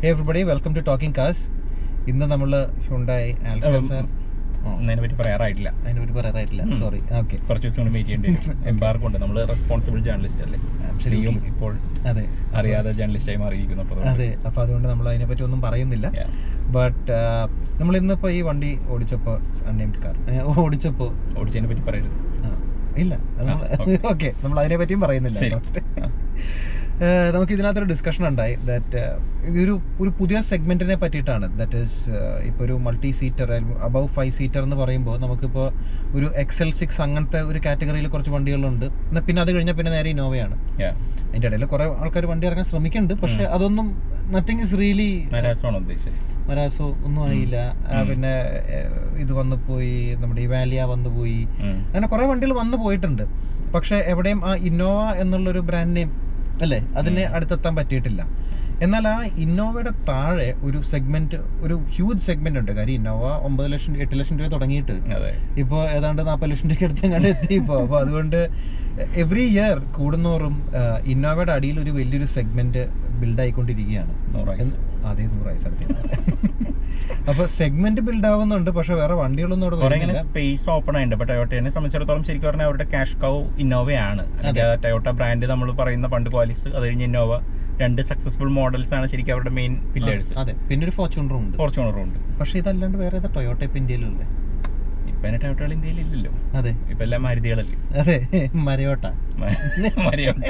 Hey everybody welcome to talking cars ഇന്ന് നമ്മൾ Hyundai ആൽക്കാസാർ അതിനെ പറ്റി പറയാറായിട്ടില്ല അതിനെ പറ്റി പറയാറായിട്ടില്ല ഉം. സോറി ഓക്കെ കുറച്ച് ദിവസം കൂടി വെയിറ്റ് ചെയ്യേണ്ടി വരും എംബാർക്ക് ഉണ്ട് നമ്മൾ റെസ്പോൺസിബിൾ ജേർണലിസ്റ്റ് അല്ലേ Absolutely. നീയും ഇപ്പോൾ അതെ അറിയാതെ ജേർണലിസ്റ്റായി മാറിയിരിക്കുന്നു അപ്പോൾ അതെ അപ്പൊ അതുകൊണ്ട് നമ്മൾ അതിനെ പറ്റി ഒന്നും പറയുന്നില്ല Yeah. ബട്ട് നമ്മൾ ഇന്നിപ്പോ ഈ വണ്ടി ഓടിച്ചപ്പോ അൺനെയിംഡ് കാർ ഓടിച്ചപ്പോ ഓടിച്ചതിനെ പറ്റി പറയരുത് ആ, ഇല്ല ആ, okay. ഓക്കെ നമ്മൾ അതിനെ പറ്റിയും പറയുന്നില്ല ശരി കേട്ടോ. ആ. ഏഹ് നമുക്ക് ഇതിനകത്തൊരു ഡിസ്കഷൻ ഉണ്ടായി ദാറ്റ് ഒരു ഒരു പുതിയ സെഗ്മെന്റിനെ പറ്റിയിട്ടാണ് ദാറ്റ് ഈസ് ഇപ്പോൾ ഒരു multi seater above five seater എന്ന് പറയുമ്പോൾ നമുക്കിപ്പോൾ ഒരു എക്സൽ സിക്സ് അങ്ങനത്തെ ഒരു കാറ്റഗറിയിൽ കുറച്ച് വണ്ടികളുണ്ട് എന്നാൽ പിന്നെ അത് കഴിഞ്ഞാൽ പിന്നെ നേരെ ഇന്നോവയാണ് Yeah. അതിൻ്റെ ഇടയിൽ കുറേ ആൾക്കാർ വണ്ടി ഇറങ്ങാൻ ശ്രമിക്കുന്നുണ്ട് പക്ഷെ അതൊന്നും നത്തിങ് ഇസ് റിയലി നരാസമാണ് ഉദ്ദേശിച്ചത് മരാസോ ഒന്നും ആയില്ല ആ, ഉം. പിന്നെ ഏഹ്, ഇത് വന്നു പോയി നമ്മുടെ ഈ വാലിയ വന്നു പോയി ഉം. അങ്ങനെ കുറെ വണ്ടികൾ വന്നു പോയിട്ടുണ്ട് പക്ഷെ എവിടെയും ആ ഇന്നോവ എന്നുള്ളൊരു ബ്രാൻഡ് നെയിം അല്ലേ അതിനെ ഉം. അടുത്തെത്താൻ പറ്റിയിട്ടില്ല എന്നാൽ ആ ഇന്നോവയുടെ താഴെ ഒരു സെഗ്മെന്റ് ഒരു ഹ്യൂജ് സെഗ്മെന്റ് ഉണ്ട് കാര്യം ഇന്നോവ ഒമ്പത് ലക്ഷം എട്ട് ലക്ഷം രൂപ തുടങ്ങിയിട്ട് അതെ ഇപ്പൊ ഏതാണ്ട് നാൽപ്പത് ലക്ഷം രൂപയ്ക്ക് അടുത്ത് എങ്ങാണ്ട് എത്തി ഇപ്പോൾ അപ്പോൾ അതുകൊണ്ട് എവറി ഇയർ കൂടുന്നോറും ആ, ഇന്നോവയുടെ അടിയിൽ ഒരു വലിയൊരു സെഗ്മെന്റ് ബിൽഡ് ആയിക്കൊണ്ടിരിക്കുകയാണ് നൂറായി എന്ന് അതേ നൂറായി സ്ഥലത്ത് അപ്പൊ സെഗ്മെന്റ് ബിൽഡ് ആവുന്നുണ്ട് പക്ഷെ വേറെ വണ്ടികളൊന്നും അവിടെ കുറെ ഇങ്ങനെ വരുന്നില്ല സ്പേസ് ഓപ്പൺ ആയിട്ടുണ്ട് ഇപ്പൊ ടയോട്ടയെ സംബന്ധിച്ചിടത്തോളം ശരിക്കും പറഞ്ഞാൽ അവരുടെ ക്യാഷ് കൗ ഇന്നോവയാണ് അതെ. ടയോട്ട ബ്രാൻഡ് നമ്മൾ പറയുന്ന പണ്ട് ക്വാലിസ് അത് കഴിഞ്ഞ് ഇന്നോവ രണ്ട് സക്സസ്ഫുൾ മോഡൽസ് ആണ് ശരിക്കും അവരുടെ മെയിൻ പില്ലേഴ്സ് അതെ പിന്നെ ഒരു ഫോർച്യൂണറും ഉണ്ട് ഫോർച്യൂണറും ഉണ്ട് പക്ഷെ ഇതല്ലാണ്ട് വേറെ ഏതാ ടൊയോട്ട ഇപ്പൊ ഇന്ത്യയിലുള്ളത് ഇപ്പൊ അതിന്റെ ടയോട്ടകൾ ഇന്ത്യയിൽ ഇല്ലല്ലോ അതെ ഇപ്പൊ എല്ലാം മാരുതികളല്ലേ അതെ മരയോട്ട മരിയോട്ട.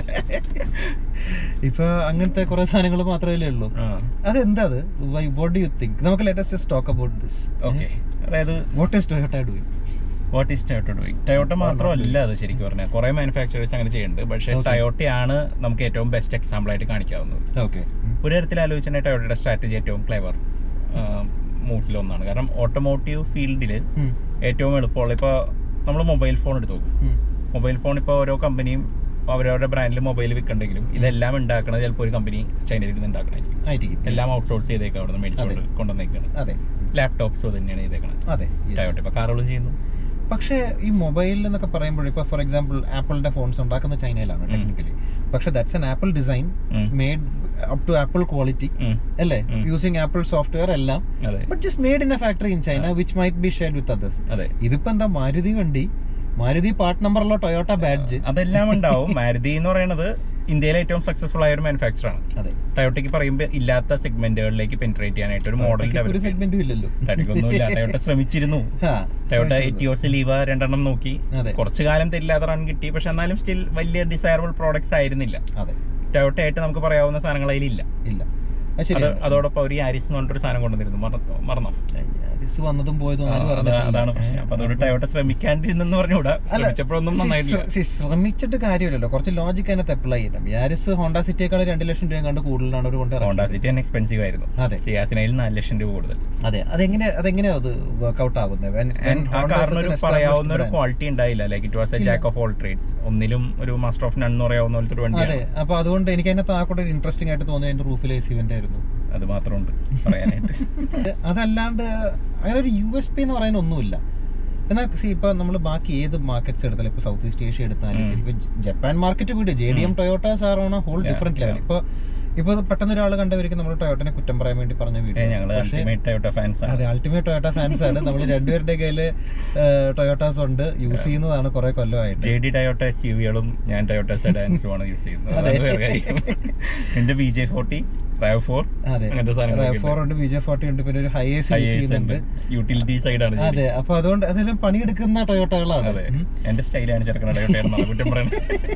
ഇപ്പൊ അങ്ങനത്തെ കുറെ സാധനങ്ങൾ മാത്രമേ ഉള്ളൂ ആ അതെന്താ അത് വാട്ട് ഡു യു തിങ്ക് നമുക്ക് latest just talk about this okay അതായത് what is Toyota doing what is Toyota doing Toyota മാത്രമല്ല അത് ശരിക്കും പറഞ്ഞാൽ കുറെ മാനുഫാക്ചറേഴ്സ് അങ്ങനെ ചെയ്യുന്നുണ്ട് പക്ഷേ Okay. ടയോട്ടയാണ് നമുക്ക് ഏറ്റവും ബെസ്റ്റ് എക്സാമ്പിൾ ആയിട്ട് കാണിക്കാവുന്നത് ഓക്കെ ഒരു തരത്തിൽ ആലോചിച്ചിട്ടുണ്ടെങ്കിൽ ടയോട്ടയുടെ സ്ട്രാറ്റജി ഏറ്റവും ക്ലെവർ മൂവ്സിലൊന്നാണ് കാരണം ഓട്ടോമോട്ടീവ് ഫീൽഡിൽ ഏറ്റവും എളുപ്പമുള്ള ഇപ്പോൾ നമ്മൾ മൊബൈൽ ഫോൺ എടുത്തു നോക്കും മൊബൈൽ ഫോൺ ഇപ്പോൾ ഓരോ കമ്പനിയും അവരവരുടെ ബ്രാൻഡിൽ മൊബൈൽ വിൽക്കണ്ടെങ്കിലും ഇതെല്ലാം ഉണ്ടാക്കുന്നത് ചിലപ്പോൾ ഒരു കമ്പനി ചൈനയിൽ നിന്ന് ഉണ്ടാക്കണമായിരിക്കും ആയിരിക്കും എല്ലാം ഔട്ട്സോഴ്സ് ചെയ്തേക്കാം അവിടെ നിന്ന് മേടിച്ചുകൊണ്ട് അതെ. കൊണ്ടുവന്നേക്കാണ് അതെ ലാപ്ടോപ്സ് തന്നെയാണ് ചെയ്തേക്കണത് അതെ yes. ടയോട്ട ഇപ്പോൾ കാറുകളും ചെയ്യുന്നു പക്ഷേ ഈ മൊബൈൽ എന്നൊക്കെ പറയുമ്പോൾ ഇപ്പൊ ഫോർ എക്സാമ്പിൾ ആപ്പിളിന്റെ ഫോൺസ് ഉണ്ടാക്കുന്ന ചൈനയിലാണ് ഉം. ടെക്നിക്കലി പക്ഷെ ദാറ്റ്സ് എൻ ആപ്പിൾ ഡിസൈൻ ഉം. Made up to Apple quality ഉം. അല്ലേ ഉം. യൂസിങ് ആപ്പിൾ സോഫ്റ്റ്വെയർ എല്ലാം അതെ but just made in a factory in China which might be shared with others അതെ ഇതിപ്പോ എന്താ മാരുതി വണ്ടി മാരുതി പാർട്ട് നമ്പറുള്ള ടൊയോട്ട ബാഡ്ജ് അതെല്ലാം ഉണ്ടാവും മാരുതി എന്ന് പറയുന്നത് ഇന്ത്യയിലെ ഏറ്റവും സക്സസ്ഫുൾ ആയ ഒരു മാനുഫാക്ചർ ആണ് അതെ ടയോട്ടയ്ക്ക് പറയുമ്പോൾ ഇല്ലാത്ത സെഗ്മെന്റുകളിലേക്ക് പെനിട്രേറ്റ് ചെയ്യാനായിട്ട് ഒരു മോഡൽ ടൊയോട്ടയ്ക്ക് ഒരു ഡെവലപ്പ് സെഗ്മെന്റും ഇല്ലല്ലോ ടയോട്ടയ്ക്കൊന്നുമില്ല ടയോട്ട ശ്രമിച്ചിരുന്നു ആ, ടയോട്ട ശ്രമിച്ചിരുന്നു. എറ്റിയോസ് ലീവ രണ്ടെണ്ണം നോക്കി അതെ കുറച്ചു കാലം തരില്ലാതെ റൺ കിട്ടി പക്ഷെ എന്നാലും സ്റ്റിൽ വലിയ ഡിസയറബിൾ പ്രോഡക്ട്സ് ആയിരുന്നില്ല അതെ ടയോട്ട ആയിട്ട് നമുക്ക് പറയാവുന്ന സാധനങ്ങൾ അതിലില്ല ഇല്ല അത് അത് ശരിയാണ് അതോടൊപ്പം ഒരു ആരിസ് എന്ന് പറഞ്ഞിട്ടൊരു സാധനം കൊണ്ടുവന്നിരുന്നു മറ- മറന്നോ യാരിസ് വന്നതും പോയതും ആ, ആരും അത് അറിഞ്ഞിട്ടില്ല. അതാണ് പ്രശ്നം അപ്പൊ അതോട് ടയോട്ട ശ്രമിക്കാണ്ടിരുന്നെന്ന് പറഞ്ഞുകൂടാ അല്ല, ശ്രമിച്ചപ്പോഴൊന്നും സി- നന്നായിട്ടില്ല സി- ശ്രമിച്ചിട്ട് കാര്യമില്ലല്ലോ കുറച്ച് ലോജിക് അതിനകത്ത് അപ്ലൈ ചെയ്യണം യാരിസ് ഹോണ്ട സിറ്റിയേക്കാൾ രണ്ട് ലക്ഷം രൂപ കണ്ട് കൂടുതലാണ് ഒരു കൊണ്ട് ഹോണ്ട സിറ്റി തന്നെ എക്സ്പെൻസീവ് ആയിരുന്നു അതെ സിയാസിനയിൽ നാല് ലക്ഷം രൂപ കൂടുതൽ അതെ അതെങ്ങനെ അതെങ്ങനെയാ അത് വർക്ക്ഔട്ട് ആവുന്നത് When- when And ആ Honda is കാറിന് such ഒരു an established പറയാവുന്ന ഒരു brand. ക്വാളിറ്റി ഉണ്ടായില്ല ലൈക്ക് ഇറ്റ് വാസ് എ ഇല്ല. ജാക്ക് ഓഫ് ഓൾ ട്രേഡ്സ് ഒന്നിലും ഒരു മാസ്റ്റർ ഓഫ് നൺ എന്ന് പറയാവുന്ന പോലത്തെ ഒരു അതെ വണ്ടിയാണ് അപ്പൊ അതുകൊണ്ട് എനിക്ക് അതിനകത്ത് ആ കൂടെ ഇൻട്രസ്റ്റിംഗ് ആയിട്ട് തോന്നിയ അതിന്റെ റൂഫിൽ എ സി ഇവന്റ് ആയിരുന്നു അത് മാത്രമുണ്ട് പറയാനായിട്ട് അതല്ലാണ്ട് അങ്ങനെ ഒരു യു എസ് പി എന്ന് പറയാൻ ഒന്നുമില്ല എന്നാൽ see, ഇപ്പൊ നമ്മൾ ബാക്കി ഏത് മാർക്കറ്റ്സ് എടുത്താലും ഇപ്പൊ സൗത്ത് ഈസ്റ്റ് ഏഷ്യ എടുത്താലും ഉം. ശരി ഇപ്പൊ ജ- ജപ്പാൻ മാർക്കറ്റ് വിട് ജെ ഡി എം ഉം. Toyotas are on whole Yeah, different level yeah. ഇപ്പൊ ഇപ്പൊ ഇത് പെട്ടെന്ന് ഒരാൾ കണ്ടവർക്ക് നമ്മൾ ടൊയോട്ടനെ കുറ്റം പറയാൻ വേണ്ടി പറഞ്ഞ വീഡിയോ ഞങ്ങള് അൾട്ടിമേറ്റ് ടയോട്ട ഫാൻസ് അതെ അൾട്ടിമേറ്റ് ടൊയോട്ട ഫാൻസ് ആണ് നമ്മൾ രണ്ടുപേരുടെ കയ്യില് ടൊയോട്ടാസ് ഉണ്ട് യൂസ് ചെയ്യുന്നതാണ് കുറെ കൊല്ലമായിട്ട് J D Toyota S U വികളും ഞാൻ ടയോട്ട സെഡാൻസും ആണ് യൂസ് ചെയ്യുന്നത് അതെ. അതാണ് വേറെ കാര്യം എന്റെ B J forty RAV four അതെ അങ്ങനത്തെ സാധനങ്ങളൊക്കെ ഫോർ ഉണ്ട് ബി ജെ ഫോർട്ടി ഉണ്ട് പിന്നെ ഒരു ഹൈ എസ് യൂസ് ചെയ്യുന്നുണ്ട് യൂട്ടിലിറ്റി സൈഡാണ് അതെ അപ്പൊ അതുകൊണ്ട് അതെല്ലാം പണിയെടുക്കുന്ന ടൊയോട്ടകളാണ് അതെ ഉം. എന്റെ സ്റ്റൈലാണ് ചെറുക്കണ ടയോട്ടയാണെന്നാണ് കുറ്റം പറയുന്നത്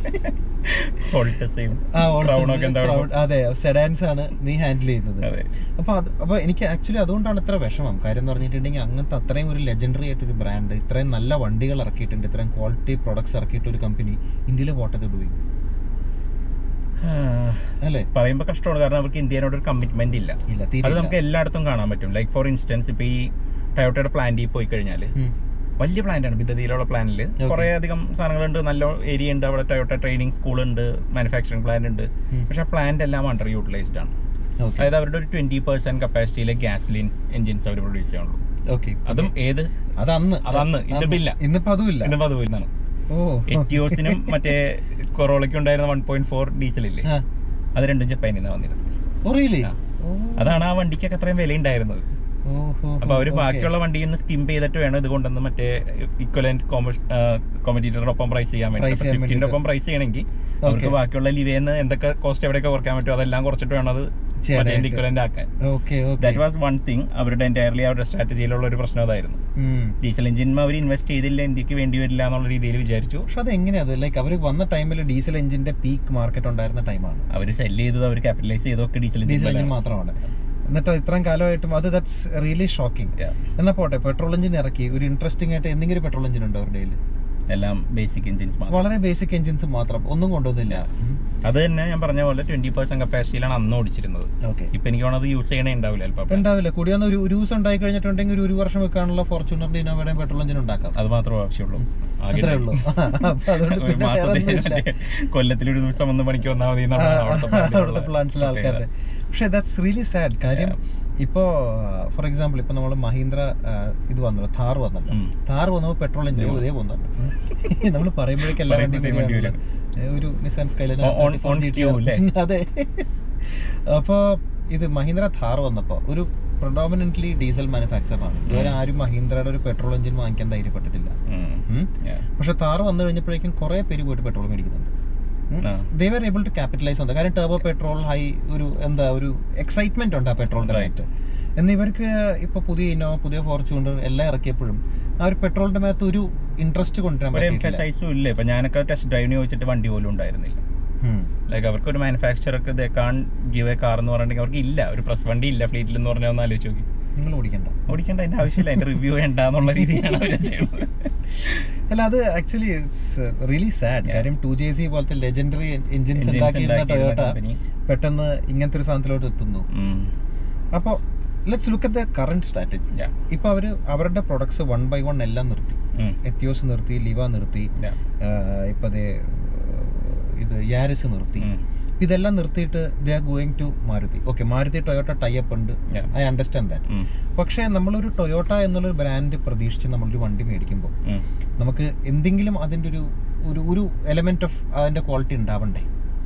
ഹോൾട്ടസയും ആ, Altus, ക്രൗണൊക്കെ എന്താ Crown, അതെ സെഡാൻസ് ആണ് നീ ഹാൻഡിൽ ചെയ്യുന്നത് അതെ അപ്പൊ അത് അപ്പൊ എനിക്ക് ആക്ച്വലി അതുകൊണ്ടാണ് ഇത്ര വിഷമം കാര്യം എന്ന് പറഞ്ഞിട്ടുണ്ടെങ്കിൽ അങ്ങനത്തെ അത്രയും ഒരു ലെജൻഡറി ആയിട്ടൊരു ബ്രാൻഡ് ഇത്രയും നല്ല വണ്ടികൾ ഇറക്കിയിട്ടുണ്ട് ഇത്രയും ക്വാളിറ്റി പ്രോഡക്ട്സ് ഇറക്കിയിട്ട് ഒരു കമ്പനി ഇന്ത്യയിലെ വാട്ടത് ഡൂയിങ് അല്ലേ പറയുമ്പോ കഷ്ടമാണ് കാരണം അവർക്ക് ഇന്ത്യനോട് ഒരു കമ്മിറ്റ്മെന്റ് ഇല്ല ഇല്ല അത് തീരെ നമുക്ക് എല്ലായിടത്തും കാണാൻ പറ്റും ലൈക്ക് ഫോർ ഇൻസ്റ്റൻസ് ഇപ്പൊ ഈ ടയോട്ടയുടെ പ്ലാന്റിൽ പോയി കഴിഞ്ഞാൽ വലിയ പ്ലാന്റ് ആണ് ബിദ്ദതിയിലുള്ള പ്ലാനിൽ Okay. കുറെ അധികം സാധനങ്ങളുണ്ട് നല്ല ഏരിയ ഉണ്ട് അവിടെ ടയോട്ട ട്രെയിനിങ് സ്കൂൾ ഉണ്ട് മാനുഫാക്ചറിംഗ് പ്ലാന്റ് ഉണ്ട് പക്ഷെ ആ പ്ലാന്റ് എല്ലാം അണ്ടർ യൂട്ടിലൈസ്ഡ് ആണ് ഓക്കെ അതായത് അവരുടെ ഒരു ട്വന്റി പെർസെന്റ് കപ്പാസിറ്റിയിലെ ഗ്യാസ്ലിൻസ് എഞ്ചിൻസ് അവർ പ്രൊഡ്യൂസ് ചെയ്യുള്ളൂ ഓക്കെ അതും ഏത് അത് അന്ന് അത് അന്ന്. ഇന്നിപ്പോ ഇല്ല. ഇന്നിപ്പോ അതും ഇല്ല ഇന്നിപ്പോ അത് വരുന്നതാണ് ഓ എറ്റിയോസിനും മറ്റേ കൊറോളയ്ക്കും ഉണ്ടായിരുന്ന വൺ പോയിന്റ് ഫോർ ഡീസൽ ഇല്ലേ ആ. അത് രണ്ടും ജപ്പാനിൽ നിന്ന് വന്നിരുന്നത് ഓ റിയലി ആ. ഓ. അതാണ് ആ വണ്ടിക്കൊക്കെ അത്രയും വില ഉണ്ടായിരുന്നത് ഓഹോ, അപ്പൊ അവര് ഓക്കേ. ബാക്കിയുള്ള വണ്ടിയിൽ നിന്ന് സ്കിം ചെയ്തിട്ട് വേണം ഇത് കൊണ്ടുവന്ന് മറ്റേ ഇക്വലന്റ് കോമ്പറ്റീറ്ററുടെ ഒപ്പം പ്രൈസ് ചെയ്യാൻ വേണ്ടി Price ചെയ്യാൻ ഫിഫ്റ്റീൻ്റെ ഒപ്പം വേണ്ടിയിട്ട്. പ്രൈസ് ചെയ്യണമെങ്കിൽ അവർക്ക് ബാക്കിയുള്ള ലിവേന്ന് എന്തൊക്കെ കോസ്റ്റ് എവിടെയൊക്കെ കുറയ്ക്കാൻ പറ്റുമോ അതെല്ലാം കുറച്ചിട്ട് വേണം അത് ചെയ്യാനായിട്ട്. ഇക്വലന്റ് ആക്കാൻ okay okay that was one thing അവരുടെ എൻറ്റയർലി അവരുടെ സ്ട്രാറ്റജിയിലുള്ള ഒരു പ്രശ്നം അതായിരുന്നു ഉം. ഡീസൽ എഞ്ചിൻ അവർ ഇൻവെസ്റ്റ് ചെയ്തില്ല ഇന്ത്യക്ക് വേണ്ടി വരില്ല എന്നുള്ള രീതിയിൽ വിചാരിച്ചു പക്ഷെ അത് എങ്ങനെയാ ലൈക്ക് അവർ വന്ന ടൈമിൽ ഡീസൽ എഞ്ചിന്റെ പീക്ക് മാർക്കറ്റ് ഉണ്ടായിരുന്ന ടൈമാണ് അവർ സെല് ചെയ്തത് അവർ ക്യാപിറ്റലൈസ് ചെയ്തൊക്കെ ഡീസൽ ഡീസൽ എഞ്ചിൻ എഞ്ചിൻ മാത്രമാണ് എന്നിട്ട് ഇത്രയും കാലമായിട്ടും അത് ദാറ്റ്സ് റിയലി ഷോക്കിംഗ് എന്നാ പോട്ടെ പെട്രോൾ എഞ്ചിൻ ഇറക്കി ഒരു ഇൻട്രസ്റ്റിംഗ് ആയിട്ട് എന്തെങ്കിലും പെട്രോൾ എഞ്ചിൻ ഉണ്ടോ അവരുടെ കയ്യില്? എല്ലാം ബേസിക് എഞ്ചിൻസ് മാത്രം വളരെ ബേസിക് എഞ്ചിൻസ് മാത്രം ഒന്നും കൊണ്ടുവന്നില്ല അത് തന്നെ ഞാൻ പറഞ്ഞ പോലെ ട്വന്റി പെർസെന്റ് കപ്പാസിറ്റിയിലാണ് അന്ന് ഓടിച്ചിരുന്നത് ഓക്കെ ഇപ്പൊ എനിക്ക് തോന്നുന്നത് യൂസ് ചെയ്യണേ ഉണ്ടാവില്ല ചിലപ്പോൾ ഉണ്ടാവില്ല കൂടിയാന്ന് ഒരു ഒരു ദിവസം ഉണ്ടായി കഴിഞ്ഞിട്ടുണ്ടെങ്കിൽ ഒരു ഒരു വർഷം വെക്കാനുള്ള ഫോർച്യൂണറിന്റെ ഇന്നോവയുടെയും പെട്രോൾ എഞ്ചിൻ ഉണ്ടാക്കാം അത് മാത്രമേ ആവശ്യമുള്ളൂ ആകെ അത്രേ ഉള്ളൂ അപ്പൊ അതുകൊണ്ട് ഒരു പിന്നെ വേറെ മാസത്തിൽ ഒന്നുമില്ല. മറ്റേ കൊല്ലത്തിൽ ഒരു ദിവസം വന്ന് പണിക്ക് വന്നാൽ മതി എന്നാണ് അവിടുത്തെ പ്ലാനിലുള്ള അവിടുത്തെ പ്ലാന്റ്സിലെ ആൾക്കാരുടെ പക്ഷെ ദാറ്റ്സ് റിയലി സാഡ് കാര്യം ഇപ്പോ ഫോർ എക്സാമ്പിൾ ഇപ്പൊ നമ്മൾ മഹീന്ദ്ര ആ, ഇത് വന്നല്ലോ താർ വന്നല്ലോ ഉം. താർ വന്നപ്പോ പെട്രോൾ എഞ്ചിൻ ഇതേ പോകുന്നുണ്ട് നമ്മൾ പറയുമ്പോഴേക്കും എല്ലാ വണ്ടിയും പറയുമ്പോഴത്തേക്കും വരികയാണല്ലോ. ഏ, ഒരു നിസാൻ സ്കൈലൈൻ ഓ- on- on queue അല്ലേ? അതെ അപ്പോ ഇത് മഹീന്ദ്ര താർ വന്നപ്പോ ഒരു പ്രൊഡോമിനന്റ്ലി ഡീസൽ മാനുഫാക്ചറാണ് ഇതുവരെ ആരും മഹീന്ദ്രയുടെ ഒരു പെട്രോൾ എഞ്ചിൻ വാങ്ങിക്കാൻ ധൈര്യപ്പെട്ടിട്ടില്ല ഉം. ഉം. Yeah. പക്ഷെ താറ് വന്നു കഴിഞ്ഞപ്പോഴേക്കും കുറെ പേര് പോയിട്ട് പെട്രോൾ മേടിക്കുന്നുണ്ട് ആ. ദേവർ ഏബിൾ ടു ക്യാപിറ്റലൈസ് ഉണ്ട് കാരണം ടർബോ പെട്രോൾ ഹൈ ഒരു എന്താ ഒരു എക്സൈറ്റ്മെന്റ് ഉണ്ട് ആ പെട്രോളിന്റെ Right. മേത്ത് എന്ന് ഇവർക്ക് ഇപ്പൊ പുതിയ ഇന്നോവ പുതിയ ഫോർച്യൂണർ എല്ലാം ഇറക്കിയപ്പോഴും ആ ഒരു പെട്രോളിന്റെ മേത്ത് ഒരു ഇൻട്രസ്റ്റ് കൊണ്ടുവരാൻ ഒരു പറ്റിയിട്ടില്ല എംഫസൈസും ഇല്ല ഇപ്പൊ ഞാനൊക്കെ ടെസ്റ്റ് ഡ്രൈവിന് ചോദിച്ചിട്ട് വണ്ടി പോലും ഉണ്ടായിരുന്നില്ല ഉം. ലൈക്ക് അവർക്ക് ഒരു മാനുഫാക്ചറർക്ക് they can give a car എന്ന് പറഞ്ഞിട്ടുണ്ടെങ്കിൽ അവർക്ക് ഇല്ല ഒരു പ്രസ് വണ്ടി ഇല്ല ഫ്ലീറ്റിൽ എന്ന് പറഞ്ഞാൽ ഒന്ന് ആലോചിച്ച് നോക്കി നിങ്ങൾ ഓടിക്കണ്ട ഓടിക്കേണ്ട അതിന്റെ ആവശ്യമില്ല അതിന്റെ റിവ്യൂ വേണ്ട എന്നുള്ള രീതിയാണ് അവർ ചെയ്യുന്നത് അല്ല അത് ആക്ച്വലി ഇറ്റ്സ് റിയലി സാഡ് കാര്യം ടു ജെ സി പോലത്തെ ലെജൻഡറി എഞ്ചിൻസ് Engines ഉണ്ടാക്കിയിരുന്ന ഉണ്ടാക്കിയിരുന്ന ടൊയോട്ട company. പെട്ടെന്ന് ഇങ്ങനത്തെ ഒരു സാധനത്തിലോട്ട് എത്തുന്നു ഉം. അപ്പോൾ let's look at the current strategy Yeah. ഇപ്പൊ അവര് അവരുടെ പ്രൊഡക്ട്സ് വൺ ബൈ വൺ എല്ലാം നിർത്തി ഉം. എത്തിയോസ് നിർത്തി ലിവ നിർത്തി Yeah. ആഹ് ഇപ്പൊ ദേ, ഇത് യാരിസ് നിർത്തി ഉം. ഇതെല്ലാം നിർത്തിയിട്ട് they are going to Maruti okay Maruti Toyota type ഉണ്ട് Yeah. ഐ അണ്ടർസ്റ്റാൻഡ് ദാറ്റ് ഉം. പക്ഷേ നമ്മളൊരു ടൊയോട്ട എന്നുള്ളൊരു ബ്രാൻഡ് പ്രതീക്ഷിച്ച് നമ്മളൊരു വണ്ടി മേടിക്കുമ്പോൾ ഉം. നമുക്ക് എന്തെങ്കിലും അതിൻ്റെ ഒരു ഒരു ഒരു എലമെന്റ് ഓഫ് അതിന്റെ ക്വാളിറ്റി ഉണ്ടാവണ്ടേ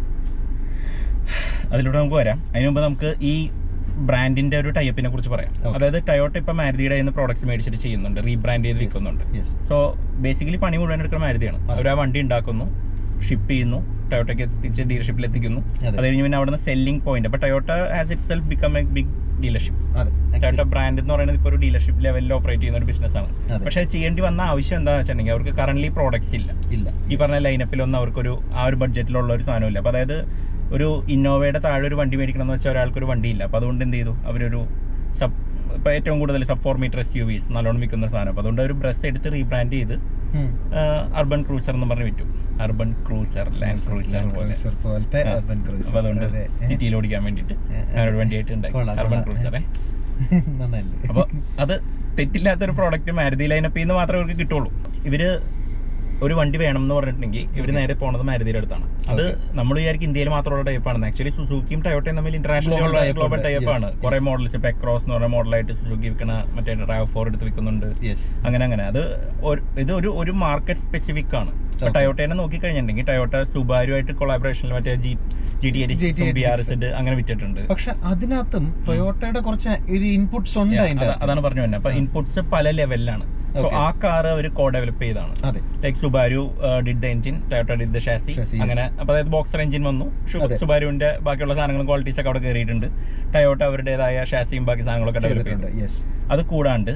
അതിലൂടെ നമുക്ക് വരാം അതിന് മുമ്പ് നമുക്ക് ഈ ബ്രാൻഡിന്റെ ഒരു ടൈപ്പിനെ കുറിച്ച് പറയാം Okay. അതായത് ടയോട്ട ഇപ്പൊ മാരുതിയുടെ കയ്യിൽ നിന്ന് പ്രോഡക്ട്സ് മേടിച്ചിട്ട് ചെയ്യുന്നുണ്ട് റീബ്രാൻഡ് ചെയ്ത് വിൽക്കുന്നുണ്ട് യെസ് സോ ബേസിക്കലി പണി മുഴുവൻ എടുക്കുന്ന മാരുതിയാണ് അവർ ആ വണ്ടി ഉണ്ടാക്കുന്നു ഷിപ്പ് ചെയ്യുന്നു ടയോട്ടയ്ക്ക് എത്തിച്ച് ഡീലർഷിപ്പിൽ എത്തിക്കുന്നു അതെ. അത് കഴിഞ്ഞ് പിന്നെ അവിടുന്ന് സെല്ലിംഗ് പോയിന്റ് അപ്പൊ Toyota as itself become a big dealership അതെ ടയോട്ട ബ്രാൻഡ് എന്ന് പറയുന്നത് ഇപ്പോൾ ഒരു ഡീലർഷിപ്പ് ലെവലിൽ ഓപ്പറേറ്റ് ചെയ്യുന്ന ഒരു ബിസിനസ് ആണ് അതെ. പക്ഷേ അത് ചെയ്യേണ്ടി വന്ന ആവശ്യം എന്താണെന്ന് വെച്ചിട്ടുണ്ടെങ്കിൽ അവർക്ക് കറന്റ് പ്രോഡക്ട്സ് ഇല്ല ഇല്ല ഈ പറഞ്ഞ ലൈനപ്പിലൊന്നും അവർക്കൊരു ആ ഒരു ബഡ്ജറ്റിലുള്ള ഒരു സാധനമില്ല അപ്പോൾ അതായത് ഒരു ഇന്നോവയുടെ താഴെ ഒരു വണ്ടി മേടിക്കണം എന്ന് വെച്ചാൽ ഒരാൾക്കൊരു വണ്ടിയില്ല അപ്പോൾ അതുകൊണ്ട് എന്ത് ചെയ്തു അവരൊരു സബ് ഇപ്പോൾ ഏറ്റവും കൂടുതൽ sub four metre S U Vs നല്ലോണം വിൽക്കുന്ന സാധനം അപ്പോൾ അതുകൊണ്ട് ഒരു ബ്രസ് എടുത്ത് റീബ്രാൻഡ് ചെയ്ത് ഉം. അർബൻ ക്രൂസർ എന്ന് പറഞ്ഞ് വിറ്റു Urban Cruiser Land Cruiser Land പോലെ Cruiser പോലത്തെ ആ. urban cruiser. അപ്പോൾ അതുകൊണ്ട് അതെ. സിറ്റിയിൽ ഓടിക്കാൻ വേണ്ടിയിട്ട് ഏ, ഏ. ഞാനൊരു വണ്ടിയായിട്ട് ഉണ്ടാക്കി കൊള്ളാം, അർബൻ കൊള്ളാം. ക്രൂസറെ നന്നല്ലേ അപ്പോൾ അത് തെറ്റില്ലാത്തൊരു പ്രോഡക്റ്റ് മാരുതി ലൈനപ്പിൽ നിന്ന് മാത്രമേ അവർക്ക് കിട്ടുള്ളൂ ഇവര് ഒരു വണ്ടി വേണം എന്ന് പറഞ്ഞിട്ടുണ്ടെങ്കിൽ ഇവർ നേരെ പോണത് മാരുതിയുടെ അടുത്താണ് അത് നമ്മൾ വിചാരിക്കും ഇന്ത്യയിൽ മാത്രമുള്ള ടൈപ്പാണ് ആക്ച്വലി സുസുക്കിയും ടയോട്ടയും തമ്മിൽ ഇന്റർനാഷണൽ Global type ഗ്ലോബൽ ഉണ്ട്. ടൈപ്പ് ആണ് Yes, കുറെ yes. മോഡൽസ് ഇപ്പൊ എക്രോസ് എന്ന് പറഞ്ഞ മോഡലായിട്ട് സുസുക്കി വിൽക്കണ മറ്റേ റാവ് ഫോർ എടുത്ത് വിൽക്കുന്നുണ്ട് യെസ് അങ്ങനെ അങ്ങനെ അത് ഒരു- ഇത് ഒരു ഒരു മാർക്കറ്റ് സ്പെസിഫിക് ആണ് ഇപ്പൊ Okay. ടയോട്ടേനെ നോക്കിക്കഴിഞ്ഞിട്ടുണ്ടെങ്കിൽ ടയോട്ട സുബാരുമായിട്ട് കൊളാബറേഷനിൽ മറ്റേ G G T GT86 B R S അങ്ങനെ വിറ്റിട്ടുണ്ട് പക്ഷെ അതിനകത്തും ടൊയോട്ടയുടെ കുറച്ച് ഒരു ഇൻപുട്സ് ഉണ്ട് Yeah, അതിന്റെ അത- അകത്ത്. അതാണ് പറഞ്ഞു തന്നെ അപ്പൊ ഇൻപുട്സ് പല ലെവലിലാണ് സോ Okay. ആ കാർ അവർ കോ ഡെവലപ്പ് ചെയ്താണ് അതെ like Subaru did the engine Toyota did the chassis Chassis, yes. അങ്ങനെ അപ്പൊ അതായത് ബോക്സർ എഞ്ചിൻ വന്നു അതെ. സുബാരുവിന്റെ ബാക്കിയുള്ള സാധനങ്ങളും ക്വാളിറ്റീസ് ഒക്കെ അവിടെ കയറിയിട്ടുണ്ട് ടയോട്ട അവരുടേതായ ഷാസിയും ബാക്കി സാധനങ്ങളൊക്കെ ഡെവലപ്പ് ചെയ്തിട്ടുണ്ട് ചെയ്തു യെസ് അത് കൂടാണ്ട്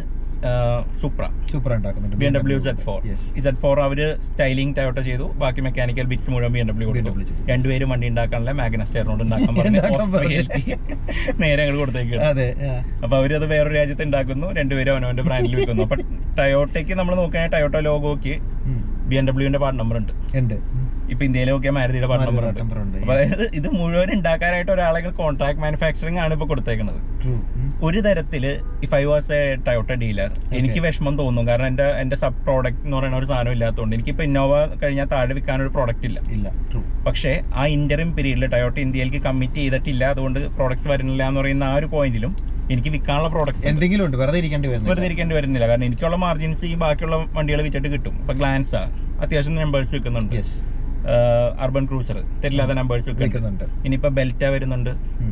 സുപ്ര സൂപ്പർ ഉണ്ടാക്കുന്നുണ്ട് B M W Z four yes Z four അവര് സ്റ്റൈലിംഗ് ടയോട്ട ചെയ്തു ബാക്കി മെക്കാനിക്കൽ ബിറ്റ്സ് മുഴുവൻ ബി എം ഡബ്ല്യു കൊടുത്തു BMW ചെയ്തു. രണ്ടുപേരും വണ്ടി ഉണ്ടാക്കാനുള്ള മാഗ്ന സ്റ്റെയറിനോട് ഉണ്ടാക്കാൻ പറഞ്ഞ് ഉണ്ടാക്കാൻ ഓസ്ട്രേലിയയിലേക്ക് നേരെ അങ്ങോട്ട് കൊടുത്തേക്കാണ് അതെ ആ. അപ്പൊ അവരത് വേറൊരു രാജ്യത്ത് ഉണ്ടാക്കുന്നു രണ്ടുപേരും അവനവന്റെ ബ്രാൻഡിൽ വിൽക്കുന്നു അപ്പൊ ടയോട്ടയ്ക്ക് നമ്മൾ നോക്കുകയാണെങ്കിൽ ടയോട്ട ലോഗോക്ക് ഉം. ബി എം ഡബ്ല്യുവിന്റെ പാർട്ട് നമ്പർ ഉണ്ട് ഉണ്ട് ഉം. ഇപ്പൊ ഇന്ത്യയിൽ നോക്കിയാൽ മാരുതിയുടെ part Maruti number part number ഉണ്ട്, ഉണ്ട് അപ്പൊ അതായത് ഇത് മുഴുവൻ ഉണ്ടാക്കാനായിട്ട് ഒരാളെ കോൺട്രാക്ട് മാനുഫാക്ചറിംഗ് ആണ് ഇപ്പൊ കൊടുത്തേക്കുന്നത് True. ഉം. ഒരു തരത്തില് if I was a Toyota dealer എനിക്ക് വിഷമം തോന്നും കാരണം എന്റെ എന്റെ സബ് പ്രോഡക്റ്റ് എന്ന് പറയുന്ന ഒരു സാധനം ഇല്ലാത്തതുകൊണ്ട് എനിക്കിപ്പോ ഇന്നോവ കഴിഞ്ഞാൽ താഴെ വിൽക്കാൻ ഒരു പ്രോഡക്റ്റ് ഇല്ല ഇല്ല ട്രൂ പക്ഷേ ആ ഇന്ററിം പീരീഡിൽ ടയോട്ട ഇന്ത്യയിലേക്ക് കമ്മിറ്റ് ചെയ്തിട്ടില്ല അതുകൊണ്ട് പ്രോഡക്ട്സ് വരുന്നില്ല എന്ന് പറയുന്ന ആ ഒരു പോയിന്റിലും എനിക്ക് വിൽക്കാനുള്ള പ്രോഡക്ട്സ് എന്തെങ്കിലും ഉണ്ട് വെറുതെ ഇരിക്കേണ്ടി വെറുതെ വരുന്നില്ല ഇരിക്കേണ്ടി വരുന്നില്ല കാരണം എനിക്കുള്ള മാർജിൻസ് ഈ ബാക്കിയുള്ള വണ്ടികൾ വിറ്റിട്ട് കിട്ടും ഇപ്പൊ ഗ്ലാൻസ് അത്യാവശ്യം നമ്പേഴ്സ് വിൽക്കുന്നുണ്ട് യെസ് അർബൻ ക്രൂസർ തെറ്റില്ലാത്ത നമ്പേഴ്സ് വിൽക്കുന്നുണ്ട് വിൽക്കുന്നുണ്ട് ഇനിയിപ്പോ ബെൽറ്റ വരുന്നുണ്ട് ഉം.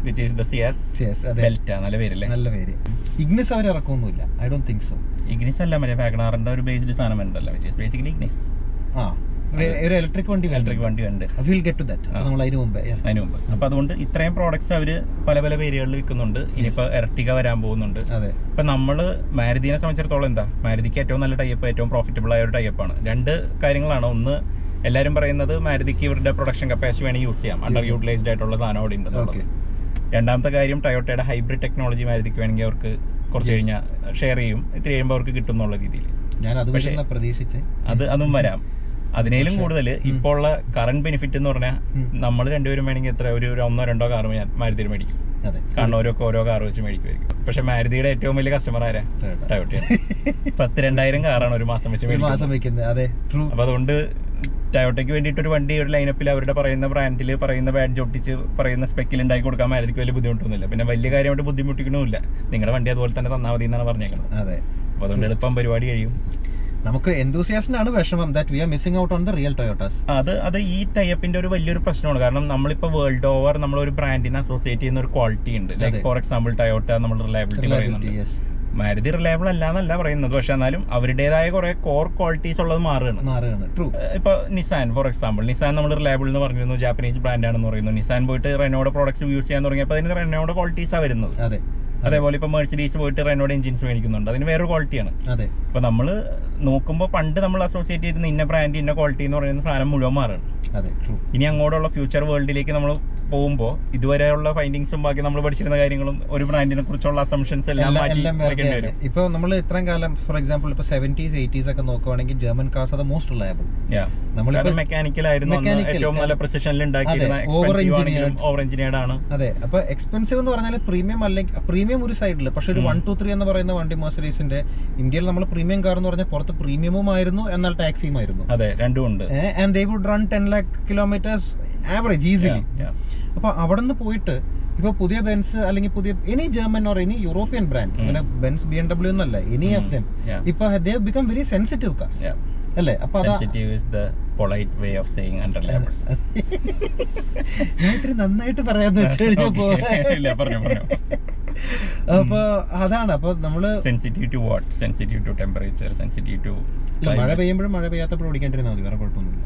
Which is the Ciaz Yes, അതെ ബെൽറ്റ നല്ല പേരല്ലേ നല്ല പേര് ഇഗ്നിസ് അവർ ഇറക്കൊന്നുമില്ല I don't think so Ignis അല്ല മറ്റേ വാഗണാറിന്റെ ഒരു ബേസ്ഡ് സാധനം ഉണ്ടല്ലോ വിച്ച് ഈസ് ബേസിക്കലി ഇഗ്നിസ് ആ ഒരു- ഒരു ഇലക്ട്രിക് വണ്ടി ഇലക്ട്രിക് വണ്ടി ഉണ്ട് വിൽ ഗെറ്റ് ടു ദാറ്റ് നമ്മൾ അതിന് മുമ്പേ yeah. അതിന് മുമ്പ് അപ്പൊ അതുകൊണ്ട് ഇത്രയും പ്രോഡക്ട്സ് അവര് പല പല പേരുകളിൽ വിൽക്കുന്നുണ്ട് ഇനിയിപ്പോ എർട്ടിക വരാൻ പോകുന്നുണ്ട് അതെ ഇപ്പൊ നമ്മള് മാരുതിനെ സംബന്ധിച്ചിടത്തോളം എന്താ മാരുതിക്ക് ഏറ്റവും നല്ല ടൈപ്പ് ഏറ്റവും പ്രോഫിറ്റബിൾ ആയ ഒരു ടൈപ്പാണ് രണ്ട് കാര്യങ്ങളാണ് ഒന്ന് എല്ലാരും പറയുന്നത് മാരുതിക്ക് ഇവരുടെ പ്രൊഡക്ഷൻ കപ്പാസിറ്റി വേണമെങ്കിൽ യൂസ് ചെയ്യാം അണ്ടർ യൂട്ടിലൈസ്ഡ് ആയിട്ടുള്ള സാധനം അവിടെ ഉണ്ട് എന്നുള്ളത്. Okay. രണ്ടാമത്തെ കാര്യം ടയോട്ടയുടെ ഹൈബ്രിഡ് ടെക്നോളജി മാരുതിക്ക് വേണമെങ്കിൽ അവർക്ക് കുറച്ച് കഴിഞ്ഞാൽ ഷെയർ ചെയ്യും ഇത്തിരി കഴിയുമ്പോൾ അവർക്ക് കിട്ടും എന്നുള്ള രീതിയിൽ ഞാൻ അത് പക്ഷേ- വരുന്ന പ്രതീക്ഷിച്ച് അത് അതും വരാം അതിനേലും കൂടുതൽ ഇപ്പോൾ ഉള്ള കറണ്ട് ബെനിഫിറ്റ് എന്ന് പറഞ്ഞാൽ ഉം. നമ്മൾ രണ്ടുപേരും വേണമെങ്കിൽ എത്ര ഒരു ഒരു ഒന്നോ രണ്ടോ കാർ മാരുതിയിൽ മേടിക്കും അതെ കാരണം ഓരോക്കെ ഓരോ കാർ വെച്ച് മേടിക്കുമായിരിക്കും പക്ഷെ മാരുതിയുടെ ഏറ്റവും വലിയ കസ്റ്റമർ ആരാ Toyota. ടയോട്ടയാണ് പത്ത് രണ്ടായിരം കാറാണ് ഒരു മാസം വെച്ച് ഒരു മാസം മേടിക്കുന്നത് വെക്കുന്നത് അതെ ട്രൂ അപ്പൊ അതുകൊണ്ട് ടയോട്ടയ്ക്ക് വേണ്ടിയിട്ട് ഒരു വണ്ടി ഒരു ലൈനപ്പിൽ അവരുടെ പറയുന്ന ബ്രാൻഡിൽ പറയുന്ന ബാഡ്ജ് ഒട്ടിച്ച് പറയുന്ന സ്പെക്കിൽ ഉണ്ടാക്കി കൊടുക്കാൻ മാരുതിക്ക് വലിയ ബുദ്ധിമുട്ടൊന്നുമില്ല പിന്നെ വലിയ കാര്യമായിട്ട് ബുദ്ധിമുട്ടിക്കണമില്ല നിങ്ങളുടെ വണ്ടി അതുപോലെ തന്നെ തന്നാൽ മതി എന്നാണ് പറഞ്ഞേക്കുന്നത് അതെ അപ്പൊ അതുകൊണ്ട് എളുപ്പം പരിപാടി കഴിയും നമുക്ക് എന്തുസിയാസ്റ്റിനാണ് വിഷമം that we are missing out on the real Toyotas അത് അത് ഈ ടൈപ്പിന്റെ ഒരു വലിയൊരു പ്രശ്നമാണ് കാരണം നമ്മളിപ്പോ വേൾഡ് ഓവർ നമ്മൾ ഒരു ബ്രാൻഡിനെ അസോസിയേറ്റ് ചെയ്യുന്ന ഒരു ക്വാളിറ്റി ഉണ്ട് ലൈക്ക് അതെ. ഫോർ എക്സാമ്പിൾ ടയോട്ട നമ്മൾ റിലയബിലിറ്റി പറയുന്നുണ്ട് യെസ് മാരുതി റിലയബിൾ അല്ല എന്നല്ല പറയുന്നത് പക്ഷെ എന്നാലും അവരുടേതായ കുറെ കോർ ക്വാളിറ്റീസ് ഉള്ളത് മാറുകയാണ് മാറുകയാണ് ട്രൂ ഏഹ് ഇപ്പൊ നിസാൻ ഫോർ എക്സാമ്പിൾ നിസാൻ നമ്മൾ റിലയബിൾ എന്ന് പറഞ്ഞിരുന്നു ജാപ്പനീസ് ബ്രാൻഡ് ആണെന്ന് പറയുന്നു നിസാൻ പോയിട്ട് റെനോയുടെ പ്രോഡക്ട്സ് യൂസ് ചെയ്യാൻ തുടങ്ങിയപ്പോൾ അതിന് റെനോയുടെ ക്വാളിറ്റീസാണ് വരുന്നത് അതെ അതേപോലെ ഇപ്പൊ മെർസിഡീസ് പോയിട്ട് റെനോയുടെ എഞ്ചിൻസ് മേടിക്കുന്നുണ്ട് അതിന് വേറൊരു ക്വാളിറ്റിയാണ് അതെ അപ്പൊ നമ്മൾ നോക്കുമ്പോൾ പണ്ട് നമ്മൾ അസോസിയേറ്റ് ചെയ്തിരുന്ന ഇന്ന ബ്രാൻഡ് ഇന്ന ക്വാളിറ്റി എന്ന് പറയുന്ന സാധനം മുഴുവൻ മാറുകയാണ് അതെ ട്രൂ ഇനി അങ്ങോട്ടുള്ള ഫ്യൂച്ചർ വേൾഡിലേക്ക് നമ്മൾ പോകുമ്പോൾ ഇതുവരെയുള്ള ഫൈൻഡിങ്സും ബാക്കി നമ്മൾ പഠിച്ചിരുന്ന കാര്യങ്ങളും ഒരു ബ്രാൻഡിനെ കുറിച്ചുള്ള അസംഷൻസ് എല്ലാം എല്ലാം മാറ്റി എല്ലാം വെക്കേണ്ടി വേറെ വരും ഇപ്പൊ നമ്മൾ ഇത്രയും കാലം ഫോർ എക്സാമ്പിൾ ഇപ്പൊ സെവന്റീസ് എയ്റ്റീസ് ഒക്കെ നോക്കുവാണെങ്കിൽ ജർമ്മൻ കാസ് അത് മോസ്റ്റ് റിലയബിൾ നമ്മളിപ്പോ മെക്കാനിക്കൽ ആയിരുന്നു അന്ന് Mechanical, ഏറ്റവും നല്ല പ്രസിഷനിൽ ഉണ്ടാക്കിയിരുന്ന അതെ, over engineered. ഓവർ എഞ്ചിനീയർഡ് ആണ് അതെ അപ്പൊ എക്സ്പെൻസീവ് എന്ന് പറഞ്ഞാൽ പ്രീമിയം അല്ലെങ്കിൽ പ്രീമിയം ഒരു സൈഡിൽ പക്ഷെ ഒരു ഉം. വൺ ടു ത്രീ എന്ന് പറയുന്ന വണ്ടി മെർസഡീസിന്റെ ഇന്ത്യയിൽ നമ്മൾ പ്രീമിയം കാർ എന്ന് പറഞ്ഞാൽ പുറത്ത് പ്രീമിയമും ആയിരുന്നു എന്നാൽ ടാക്സിയും ആയിരുന്നു അതെ രണ്ടും ഉണ്ട് and they would run ten lakh kilometres average easily Yeah, yeah. അപ്പൊ അവിടെ നിന്ന് പോയിട്ട് ഇപ്പൊ പുതിയ ബെൻസ് അല്ലെങ്കിൽ പുതിയ any German or any European brand അങ്ങനെ ബെൻസ് ബി എം ഡബ്ല്യു എന്നല്ല എനി ഓഫ് ദം Yeah. ഇപ്പൊ they become very sensitive cars Yeah. അല്ലേ അപ്പൊ അതാ Sensitive is the polite way of saying unreliable. ഞാൻ ഇത്തിരി നന്നായിട്ട് പറയാന്ന് വെച്ച് കഴിഞ്ഞപ്പോ Okay. ഇല്ല, പറഞ്ഞോ, പറഞ്ഞോ. അപ്പൊ അതാണ് അപ്പൊ നമ്മള് Sensitive to what? Sensitive to temperature, sensitive to ഇല്ല, മഴ climate. പെയ്യുമ്പോഴും മഴ പെയ്യാത്തപ്പോഴും ഓടിക്കാണ്ടിരുന്നാൽ മതി വേറെ കുഴപ്പമൊന്നുമില്ല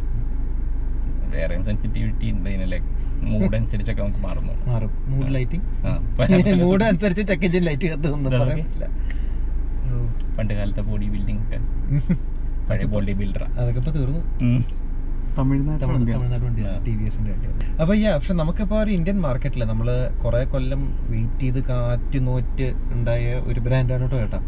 വേറെയും സെൻസിറ്റിവിറ്റി ഉണ്ട് ഇതിന് ലൈക്ക് മൂഡ് അനുസരിച്ചൊക്കെ നമുക്ക് മാറുന്നു മാറും മൂഡ് ലൈറ്റിംഗ് ആ. മൂഡ് അനുസരിച്ച് ചെക്ക് എഞ്ചിൻ ലൈറ്റ് കത്തുമെന്ന് ഇതൊക്കെ? പറയാൻ പറ്റില്ല ഓ. പണ്ട് കാലത്തെ ബോഡി ബിൽഡിംഗ് ഒക്കെ പഴയ അതൊക്കെ ബോഡി ബിൽഡറാ അതൊക്കെ ഇപ്പൊ തീർന്നു തമിഴ്നാട് തമിഴ് തമിഴ്നാട് വണ്ടിയാണ് ടി വി എസിന്റെ വണ്ടിയാണ് അപ്പൊ യാ പക്ഷെ നമുക്കിപ്പോ ഒരു ഇന്ത്യൻ മാർക്കറ്റില് നമ്മള് കുറെ കൊല്ലം വെയിറ്റ് ചെയ്ത് കാറ്റ് നോറ്റ് ഉണ്ടായ ഒരു ബ്രാൻഡാണ് ടൊയോട്ട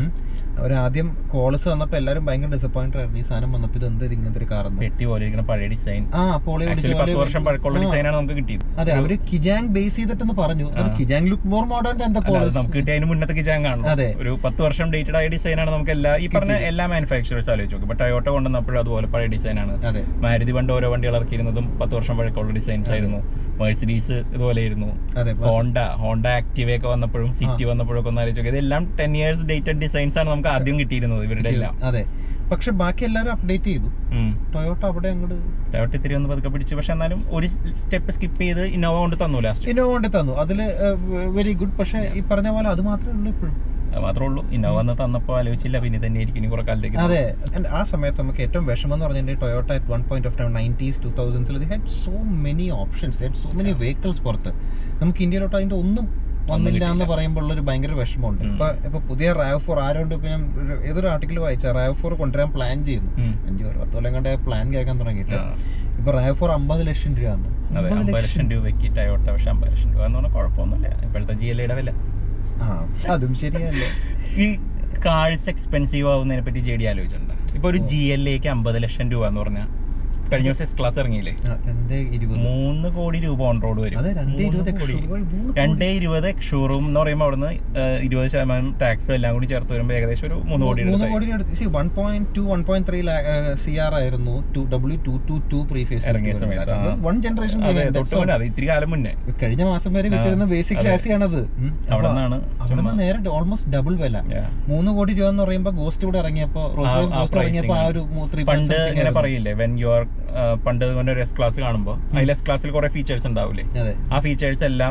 അവർ ആദ്യം കോൾസ് വന്നപ്പോ എല്ലാരും ഭയങ്കര ഡിസപ്പോയിന്റ് ആയിരുന്നു ഈ സാധനം വന്നപ്പോ ഇത് എന്ത് ഇത് ഇങ്ങനത്തെ ഒരു കാറെന്ന് പെട്ടി പോലെ ഇരിക്കുന്ന പഴയ ഡിസൈൻ ആ പോളി ആക്ച്വലി പത്ത് വർഷം പഴക്കമുള്ള ഡിസൈനാണ് നമുക്ക് കിട്ടിയത് അതെ അവര് കിജാങ് ബേസ് ചെയ്തിട്ടെന്ന് പറഞ്ഞു ആ. കിജാങ് ലുക്ക് മോർ മോഡേൺ എന്താ അല്ല, അത് കോൾസ് നമുക്ക് കിട്ടിയ അതിന് മുന്നത്തെ കിച്ചാൻ കാണും അതെ. ഒരു പത്ത് വർഷം ഡേറ്റഡ് ആയ ഡിസൈനാണ് നമുക്ക് എല്ലാ ഈ പറഞ്ഞ എല്ലാ മാനുഫാക്ചറേഴ്സ് ആലോചിച്ച് നോക്കും ഇപ്പൊ ടയോട്ട കൊണ്ടുവന്നപ്പോഴും അതുപോലെ പഴയ ഡിസൈനാണ് അതെ മാരുതി പണ്ട് ഓരോ വണ്ടികൾ ഇറക്കിയിരുന്നതും പത്ത് വർഷം പഴക്കമുള്ള ഡിസൈൻസ് ആയിരുന്നു മെഴ്സിഡീസ് ഇതുപോലെ ആയിരുന്നു അതെ ബസ്. ഹോണ്ട ഹോണ്ട ആക്റ്റീവ ഒക്കെ വന്നപ്പോഴും സിറ്റി വന്നപ്പോഴൊക്കെ ഒന്ന് ആലോചിച്ച് നോക്കി ഇതെല്ലാം ടെൻ ഇയേഴ്സ് ഡേറ്റഡ് ഡിസൈൻസ് ആണ് നമുക്ക് ആദ്യം കിട്ടിയിരുന്നത് ഇവരുടെ എല്ലാം അതെ പക്ഷെ ബാക്കി എല്ലാരും അപ്ഡേറ്റ് ചെയ്തു ടൊയോട്ട അവിടെ അങ്ങോട്ട് ടയോട്ട ഇത്തിരി ഒന്ന് പതുക്കെ പിടിച്ച് പക്ഷെ എന്നാലും ഒരു സ്റ്റെപ്പ് സ്കിപ്പ് ചെയ്ത് ഇന്നോവ കൊണ്ട് തന്നു ലാസ്റ്റ് ഇന്നോവ കൊണ്ട് തന്നു അതില് വെരി ഗുഡ് പക്ഷെ ഈ പറഞ്ഞ പോലെ അത് മാത്രമേ ഉള്ളൂ ഇപ്പോഴും അത് മാത്രമേ ഉള്ളൂ ഇന്നോവ വന്ന് തന്നപ്പോൾ ആലോചിച്ചില്ല പിന്നെ തന്നെ ആയിരിക്കും ഇനി കുറെ കാലത്തേക്ക് അതെ And ആ സമയത്ത് നമുക്ക് ഏറ്റവും വിഷമം എന്ന് പറഞ്ഞിട്ടുണ്ടെങ്കിൽ Toyota at one point of time nineties two തൗസൻഡ്സിൽ had so many options had so many vehicles പുറത്ത് നമുക്ക് ഇന്ത്യയിലോട്ട് അതിന്റെ ഒന്നും വന്നില്ല എന്ന് കിട്ടിയില്ല. പറയുമ്പോൾ ഉള്ള ഒരു ഭയങ്കര വിഷമമുണ്ട് ഉം. ഇപ്പൊ ഇപ്പൊ പുതിയ റാവ് ഫോർ ആരോണ്ട് ഇപ്പൊ ഞാൻ ഒരു- ഏതൊരു ആർട്ടിക്കിൾ വായിച്ച റാവ് ഫോർ കൊണ്ടുവരാൻ പ്ലാൻ ചെയ്യുന്നു ഉം. അഞ്ചു പേർ പത്ത് കൊല്ലം കണ്ട പ്ലാൻ കേൾക്കാൻ തുടങ്ങിയിട്ട് ആ. ഇപ്പൊ റാവ് ഫോർ അമ്പത് ലക്ഷം രൂപ അതെ അമ്പത് ലക്ഷം രൂപയ്ക്ക് ടയോട്ട പക്ഷെ അമ്പത് ലക്ഷം രൂപ എന്ന് പറഞ്ഞാൽ കുഴപ്പമൊന്നുമില്ല ഇപ്പോഴത്തെ ജി എൽ വില ആ അതും ശരിയല്ലേ ഈ കാഴ്ച എക്സ്പെൻസീവ് ആവുന്നതിനെ പറ്റി ജെ ഡി ആലോചിച്ചിട്ടുണ്ട് ഇപ്പൊ ഒരു ജി എൽ എക്ക് അമ്പത് ലക്ഷം രൂപ എന്ന് പറഞ്ഞാൽ കഴിഞ്ഞ ദിവസം എസ് ക്ലാസ് ഇറങ്ങിയില്ലേ ആ, രണ്ടേ ഇരുപത് മൂന്ന് കോടി രൂപ ഓൺ റോഡ് വരും അതെ രണ്ടേ മൂന്ന് ഇരുപത് കോടി. extra. മൂന്ന് രണ്ടേ ഇരുപത് ഷോറൂം എന്ന് പറയുമ്പോൾ അവിടുന്ന് ഏഹ്, ഇരുപത് ശതമാനം ടാക്സും എല്ലാം കൂടി ചേർത്ത് വരുമ്പോൾ ഏകദേശം ഒരു മൂന്ന് കോടി മൂന്ന് അടുത്തായി. കോടി അടുത്ത് one point two one point three C R ആയിരുന്നു two W two two two pre face ഇറങ്ങിയ സമയത്ത്, ആ. വൺ ജനറേഷൻ അതെ തൊട്ട് മുന്നേ അത് ഇത്തിരി കാലം മുന്നേ കഴിഞ്ഞ മാസം വരെ വിറ്റിരുന്ന ആ, ബേസിക് അതെ. ഷാസി ആണത് ഉം. അപ്പൊ അവിടെ നിന്നാണ് അവിടെ നിന്ന് നേരെ ഓൾമോസ്റ്റ് ഡബിൾ വില Yeah. മൂന്ന് കോടി രൂപ എന്ന് പറയുമ്പോൾ ഗോസ്റ്റ് ഇവിടെ ഇറങ്ങിയപ്പോ റോസ് ആ- റോയ്സ് ആ ഗോസ്റ്റ് ഇറങ്ങിയപ്പോ ആ pricing. ഒരു ത്രീ പണ്ട് ഇങ്ങനെ പറയില്ലേ വെൻ യു ആർ പണ്ട് ഇങ്ങനെ ഒരു എസ് ക്ലാസ് കാണുമ്പോൾ അതിൽ എസ് ക്ലാസ്സിൽ കുറെ ഫീച്ചേഴ്സ് ഉണ്ടാവില്ലേ അതെ ആ ഫീച്ചേഴ്സ് എല്ലാം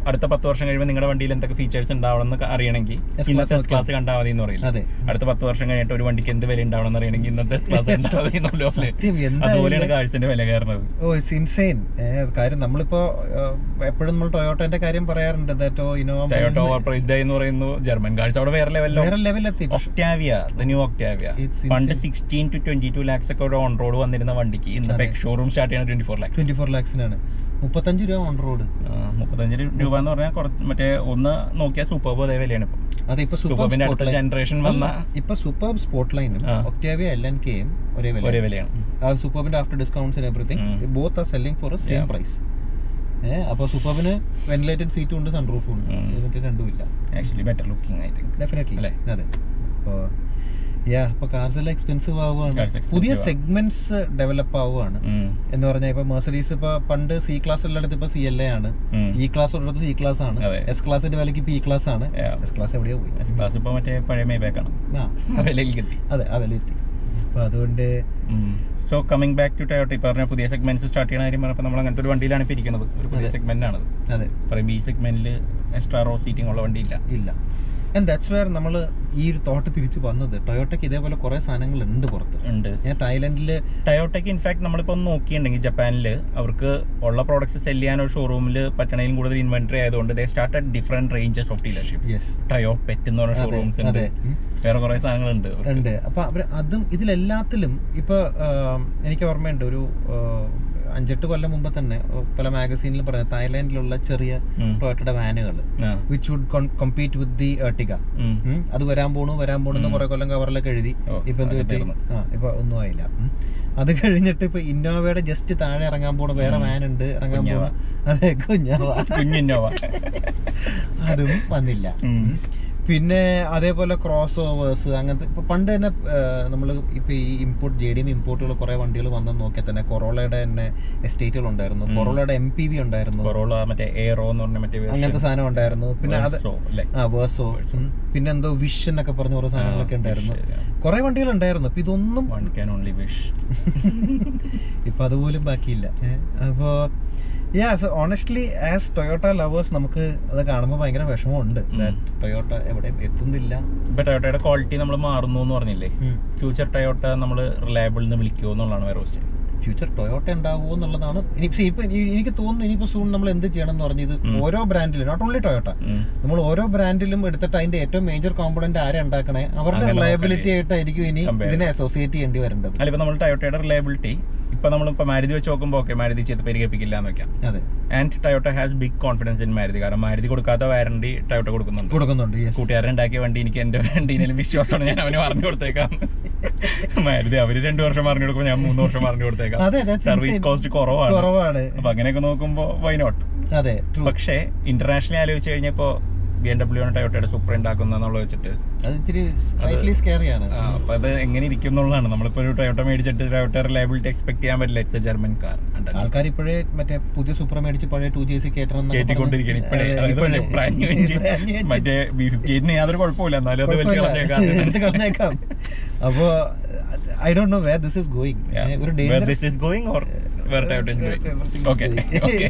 അടുത്ത പത്ത് വർഷം കഴിയുമ്പോൾ നിങ്ങളുടെ വണ്ടിയിൽ എന്തൊക്കെ ഫീച്ചേഴ്സ് ഉണ്ടാവണം എന്ന് അറിയണമെങ്കിൽ S-Class ഇന്നത്തെ നോക്കിയാൽ ക്ലാസ് കണ്ടാൽ മതി എന്ന് പറയില്ല അതെ അടുത്ത പത്ത് വർഷം കഴിഞ്ഞിട്ട് ഒരു വണ്ടിക്ക് എന്ത് വില ഉണ്ടാവണം എന്ന് അറിയണമെങ്കിൽ ഇന്നത്തെ ക്ലാസ് കണ്ടാൽ മതി എന്നല്ലോ സത്യം എന്താ അതുപോലെയാണ് കാഴ്ചന്റെ വില കയറുന്നത് ഓ ഇറ്റ്സ് ഇൻസെയിൻ കാര്യം നമ്മളിപ്പോ എപ്പോഴും നമ്മൾ ടൊയോട്ടോന്റെ കാര്യം പറയാറുണ്ട് ദാറ്റോ ഇനോവ ടൊയോട്ട ഓവർ പ്രൈസ്ഡ് ആയി എന്ന് പറയുന്നു ജർമ്മൻ കാഴ്ച അവിടെ വേറെ ലെവലിലോ വേറെ ലെവലെത്തി പക്ഷെ Octavia the new Octavia It's പണ്ട് insane. Sixteen to twenty two lakhs ഒക്കെ ഓൺ റോഡ് വന്നിരുന്ന വണ്ടിക്ക് ഇന്ന് ഷോറൂം സ്റ്റാർട്ട് ചെയ്യുന്ന twenty four lakhs twenty four ലാക്സിനാണ് മുപ്പത്തഞ്ച് രൂപ ഓൺ റോഡ് മുപ്പത്തഞ്ച് രൂപ എന്ന് പറഞ്ഞാൽ കുറച്ച് മറ്റേ ഒന്ന് നോക്കിയാൽ സൂപ്പർ അതേ വിലയാണ് ഇപ്പം അതെ ഇപ്പൊ സൂപ്പർ സൂപ്പർബിന്റെ അടുത്ത ജനറേഷൻ വന്ന ഇപ്പൊ സൂപ്പർ സ്പോർട്ട് ലൈനും ആ. ഒക്ടാവിയ എൽ എൻ കെയും ഒരേ വില ഒരേ വിലയാണ് സൂപ്പർബിന്റെ ആഫ്റ്റർ ഡിസ്കൗണ്ട്സ് എവറിങ് ഉം. Both are selling for same Yeah. Price ഏഹ് അപ്പൊ സൂപ്പർബിന് വെന്റിലേറ്റഡ് സീറ്റും ഉണ്ട് സൺറൂഫും ഉണ്ട് ഉം. മറ്റേ രണ്ടും ഇല്ല actually better looking I think definitely അല്ലേ? അതെ അപ്പോ യാ അപ്പൊ കാർസ് എല്ലാം എക്സ്പെൻസീവ് ആവുകയാണ് Cars expensive പുതിയ ആ. സെഗ്മെന്റ്സ് ഡെവലപ്പ് ആവുകയാണ് എന്ന് പറഞ്ഞാൽ ഇപ്പൊ മെർസഡീസ് ഇപ്പൊ പണ്ട് സി ക്ലാസ് ഉള്ളിടത്ത് ഇപ്പൊ സി എൽ എ ആണ് ഇ ക്ലാസ് ഉള്ളിടത്ത് സി ക്ലാസ് ആണ് അതെ. എസ് ക്ലാസിന്റെ വിലക്ക് ഇപ്പൊ ഇ ക്ലാസ് ആണ് എസ് ക്ലാസ് എവിടെയോ പോയി ക്ലാസ് ഇപ്പൊ മറ്റേ പഴയ മേബാക്കാണ് ആ വിലയിലേക്ക് എത്തി അതെ ആ വില എത്തി അപ്പൊ അതുകൊണ്ട് so coming back to Toyota ഇപ്പൊ പറഞ്ഞ പുതിയ സെഗ്മെന്റ്സ് സ്റ്റാർട്ട് ചെയ്യുന്ന കാര്യം പറഞ്ഞപ്പോൾ നമ്മൾ അങ്ങനത്തെ ഒരു വണ്ടിയിലാണ് ഇപ്പൊ ഇരിക്കുന്നത് ഒരു പുതിയ അതെ. സെഗ്മെന്റ് ആണ് അതെ പറയുമ്പോൾ ഈ സെഗ്മെന്റിൽ എക്സ്ട്രാ റോ സീറ്റിംഗ് ഉള്ള വണ്ടിയില്ല ഇല്ല ആൻഡ് ദാറ്റ്സ് വെയർ നമ്മൾ ഈ ഒരു തോട്ട് തിരിച്ചു വന്നത് ടൊയോട്ടയ്ക്ക് ഇതേപോലെ കുറെ സാധനങ്ങൾ ഉണ്ട് പുറത്ത് ഉണ്ട് ഞാൻ തായ്ലൻഡില് ടയോട്ടയ്ക്ക് ഇൻഫാക്ട് നമ്മളിപ്പോൾ ഒന്ന് നോക്കിയിട്ടുണ്ടെങ്കിൽ ജപ്പാനിൽ അവർക്ക് ഉള്ള പ്രോഡക്ട്സ് സെല് ചെയ്യാൻ ഒരു ഷോറൂമിൽ പറ്റണേലും കൂടുതൽ ഇൻവെന്ററി ആയതുകൊണ്ട് they started different ranges of dealership yes Toyopet എന്ന് പറഞ്ഞ അതെ ഷോറൂംസ് ഉണ്ട് അതെ ഉം. വേറെ കുറെ സാധനങ്ങളുണ്ട് അവർക്ക്. ഉണ്ട് അപ്പൊ അവര് അതും ഇതിലെല്ലാത്തിലും ഇപ്പൊ ആം, എനിക്ക് ഓർമ്മയുണ്ട് ഒരു ആ, അഞ്ചെട്ട് കൊല്ലം മുമ്പ് തന്നെ ആ, പല മാഗസീനിലും പറഞ്ഞ തായ്ലാൻഡിലുള്ള ചെറിയ ഉം. ടൊയോട്ടയുടെ വാനുകൾ ആ. Which would compete with the Ertiga ഉം. അത് വരാൻ പോണു വരാൻ പോണെന്ന് ഉം. കുറെ കൊല്ലം കവറിലൊക്കെ എഴുതി ഓ, ഇപ്പൊ എന്ത് അത് പറ്റി തീർന്നു. ആ ഇപ്പൊ ഒന്നും ആയില്ല ഉം. അത് കഴിഞ്ഞിട്ട് ഇപ്പൊ ഇന്നോവയുടെ ജസ്റ്റ് താഴെ ഇറങ്ങാൻ പോണ വേറെ ഉം. വാൻ ഉണ്ട് ഇറങ്ങാൻ കുഞ്ഞാവ. പോണ അതെ കുഞ്ഞാവ കുഞ്ഞിന്നോവ അതും വന്നില്ല ഉം. ഉം. പിന്നെ അതേപോലെ ക്രോസ് ഓവേഴ്സ് അങ്ങനത്തെ ഇപ്പൊ പണ്ട് തന്നെ നമ്മൾ ഇപ്പൊ ഈ ഇമ്പോർട്ട് ജെ ഡി എം ഇമ്പോർട്ടുകൾ കുറെ വണ്ടികൾ വന്നെന്ന് നോക്കിയാൽ തന്നെ കൊറോളയുടെ തന്നെ എസ്റ്റേറ്റുകൾ ഉണ്ടായിരുന്നു ഉം. കൊറോളയുടെ എം പി വി ഉണ്ടായിരുന്നു കൊറോള മറ്റേ എയറോ എന്ന് പറഞ്ഞ മറ്റേ version. അങ്ങനത്തെ സാധനം ഉണ്ടായിരുന്നു പിന്നെ അത് Verso, അല്ലേ? ആ വേഴ്സോ പിന്നെ എന്തോ വിഷ് എന്നൊക്കെ പറഞ്ഞ കുറെ സാധനങ്ങളൊക്കെ ആ, ഉണ്ടായിരുന്നു wish, yeah. കുറെ വണ്ടികൾ ഉണ്ടായിരുന്നു അപ്പൊ ഇതൊന്നും One can only wish. ഇപ്പൊ അതുപോലും ബാക്കിയില്ല ഏ, അപ്പോ yeah so honestly as Toyota lovers നമുക്ക് അത് കാണുമ്പോൾ ഭയങ്കര വിഷമമുണ്ട് ഉം. ടൊയോട്ട എവിടെയും എത്തുന്നില്ല ഇപ്പൊ ടയോട്ടയുടെ ക്വാളിറ്റി നമ്മൾ മാറുന്നു എന്ന് പറഞ്ഞില്ലേ ഫ്യൂച്ചർ ടയോട്ട നമ്മൾ റിലയബിൾ എന്ന് വിളിക്കുമോ എന്നുള്ളതാണ് വേറെ ക്വസ്റ്റ്യൻ ഫ്യൂച്ചർ ടൊയോട്ട ഉണ്ടാവുമോ എന്നുള്ളതാണ് ഇനി പക്ഷേ ഇപ്പൊ ഇനി- എനിക്ക് തോന്നുന്നു ഇനിയിപ്പോ സൂൺ നമ്മൾ എന്ത് ചെയ്യണം എന്ന് പറഞ്ഞത് ഉം. ഓരോ ബ്രാൻഡിലും നോട്ട് ഓൺലി ടൊയോട്ട നമ്മൾ ഓരോ ബ്രാൻഡിലും എടുത്തിട്ട് അതിന്റെ ഏറ്റവും മേജർ കോമ്പണന്റ് ആരെ ഉണ്ടാക്കണേ അവരുടെ അങ്ങനെ റിലയബിലിറ്റി നോക്കണ്ടേ? ആയിട്ടായിരിക്കും ഇനി Compare. ഇതിനെ അസോസിയേറ്റ് ചെയ്യേണ്ടി വരേണ്ടത് അല്ല ഇപ്പൊ നമ്മൾ ടയോട്ടയുടെ റിലയബിലിറ്റി ഇപ്പൊ നമ്മളിപ്പോ മാരുതി വെച്ച് നോക്കുമ്പോൾ ഓക്കെ മാരുതി ചെയ്ത് പേര് കേൾപ്പിക്കില്ല എന്ന് വെക്കാം അതെ and Toyota has big confidence in Maruti കാരണം മാരുതി കൊടുക്കാത്ത വാറണ്ടി ടയോട്ട കൊടുക്കുന്നുണ്ട് കൊടുക്കുന്നുണ്ട് യെസ് കൂട്ടുകാരൻ ഉണ്ടാക്കിയ വണ്ടി എനിക്ക് എന്റെ വണ്ടിയിലും വിശ്വാസമാണ് ഞാൻ അവന് പറഞ്ഞു കൊടുത്തേക്കാം മാരുതി അവര് രണ്ടു വർഷം പറഞ്ഞു കൊടുക്കുമ്പോൾ ഞാൻ മൂന്ന് വർഷം പറഞ്ഞു കൊടുത്തേക്കാം അതെ that's സർവീസ് insane. കോസ്റ്റ് കുറവാണ് കുറവാണ് അപ്പൊ അങ്ങനെയൊക്കെ നോക്കുമ്പോ വൈ നോട്ട് അതെ true. പക്ഷേ ഇന്റർനാഷണലി ആലോചിച്ച് കഴിഞ്ഞപ്പോ ബി എം ഡബ്ല്യു ആണ് ടയോട്ടയുടെ സൂപ്പർ ഉണ്ടാക്കുന്ന വെച്ചിട്ട് അത് ഇത്തിരി സ്ലൈറ്റ്ലി സ്കേറിയാണ് ആ, അപ്പൊ അത് എങ്ങനെ ഇരിക്കും എന്നുള്ളതാണ് നമ്മളിപ്പോ ഒരു ടയോട്ട മേടിച്ചിട്ട് ടയോട്ട റിലയബിലിറ്റി എക്സ്പെക്ട് ചെയ്യാൻ പറ്റില്ല ഇറ്റ്സ് എ ജർമ്മൻ കാർ ആൾക്കാർ ഇപ്പോഴേ മറ്റേ പുതിയ സൂപ്പർ മേടിച്ച് പഴയ ടു ജി സി കയറ്റണം എന്നൊക്കെ കേട്ടിക്കൊണ്ടിരിക്കണം പറഞ്ഞ് ഇപ്പഴേ അതെ, അതായത് ഇപ്പഴേ. മറ്റേ brand new engine. Brand new engine. മറ്റേ ബി ഫിഫ്റ്റി എയ്റ്റിന് യാതൊരു കുഴപ്പമില്ല എന്നാലും അത് വെച്ച് കുഴപ്പമില്ല. കളഞ്ഞേക്കാം എടുത്ത് കളഞ്ഞേക്കാം അപ്പോ I don't know where this is going ഒരു Where this is going or where Toyota is going? Okay, okay.